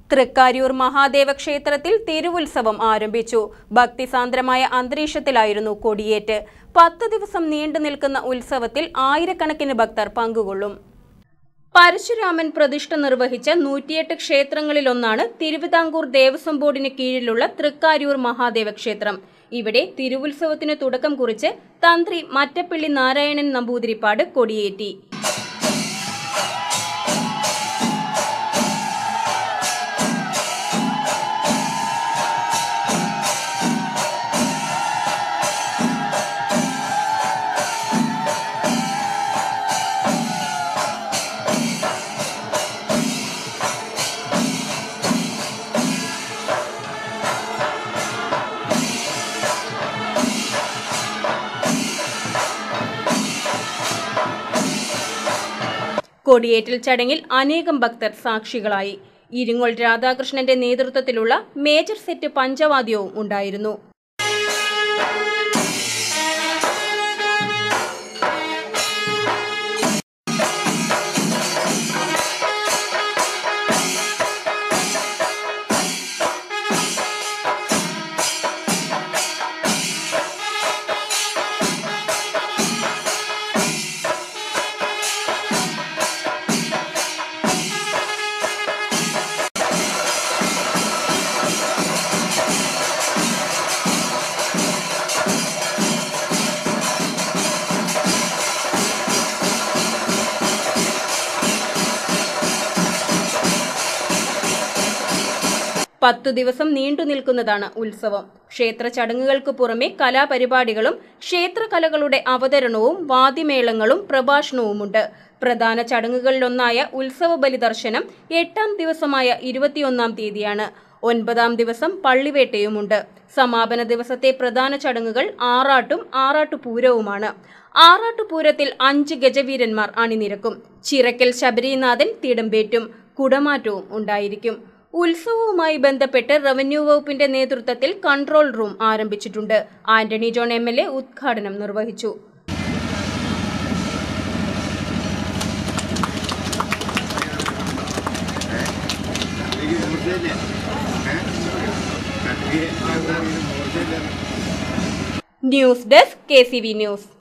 തൃക്കാര്യൂർ മഹാദേവ ക്ഷേത്രത്തിൽ തിരുവുത്സവം ആരംഭിച്ചു ഭക്തിസാന്ദ്രമായ അന്തരീക്ഷത്തിലായിരുന്നു കൊടിയേറ്റ് പത്ത് ദിവസം നീണ്ടു നിൽക്കുന്ന ഉത്സവത്തിൽ ആയിരക്കണക്കിന് ഭക്തർ പങ്കുകൊള്ളും പരശുരാമൻ പ്രതിഷ്ഠ നിർവഹിച്ച നൂറ്റിയെട്ട് ക്ഷേത്രങ്ങളിലൊന്നാണ് തിരുവിതാംകൂർ ദേവസ്വം ബോർഡിന് കീഴിലുള്ള തൃക്കാര്യൂർ മഹാദേവ ക്ഷേത്രം ഇവിടെ തിരുവുത്സവത്തിന് തുടക്കം കുറിച്ച് തന്ത്രി മറ്റപ്പള്ളി നാരായണൻ നമ്പൂതിരിപ്പാട് കൊടിയേറ്റി കൊടിയേറ്റൽ ചടങ്ങിൽ അനേകം ഭക്തർ സാക്ഷികളായി ഇരിങ്ങോൾ രാധാകൃഷ്ണന്റെ നേതൃത്വത്തിലുള്ള മേജർ സെറ്റ് പഞ്ചവാദ്യവും ഉണ്ടായിരുന്നു പത്തു ദിവസം നീണ്ടു നിൽക്കുന്നതാണ് ഉത്സവം ക്ഷേത്ര ചടങ്ങുകൾക്ക് പുറമെ കലാപരിപാടികളും ക്ഷേത്രകലകളുടെ അവതരണവും വാദ്യമേളങ്ങളും പ്രഭാഷണവുമുണ്ട് പ്രധാന ചടങ്ങുകളിലൊന്നായ ഉത്സവ ബലി ദർശനം എട്ടാം ദിവസമായ ഇരുപത്തിയൊന്നാം തീയതിയാണ് ഒൻപതാം ദിവസം പള്ളിവേട്ടയുമുണ്ട് സമാപന ദിവസത്തെ പ്രധാന ചടങ്ങുകൾ ആറാട്ടും ആറാട്ടുപൂരവുമാണ് ആറാട്ടുപൂരത്തിൽ അഞ്ച് ഗജവീരന്മാർ അണിനിരക്കും ചിറക്കൽ ശബരിനാഥൻ തിടമ്പേറ്റും കുടമാറ്റവും ഉണ്ടായിരിക്കും ഉത്സവവുമായി ബന്ധപ്പെട്ട് റവന്യൂ വകുപ്പിന്റെ നേതൃത്വത്തിൽ കൺട്രോൾ റൂം ആരംഭിച്ചിട്ടുണ്ട് ആന്റണി ജോൺ എം എൽ എ ഉദ്ഘാടനം നിർവഹിച്ചു ന്യൂസ് ഡെസ്ക് കെ ന്യൂസ്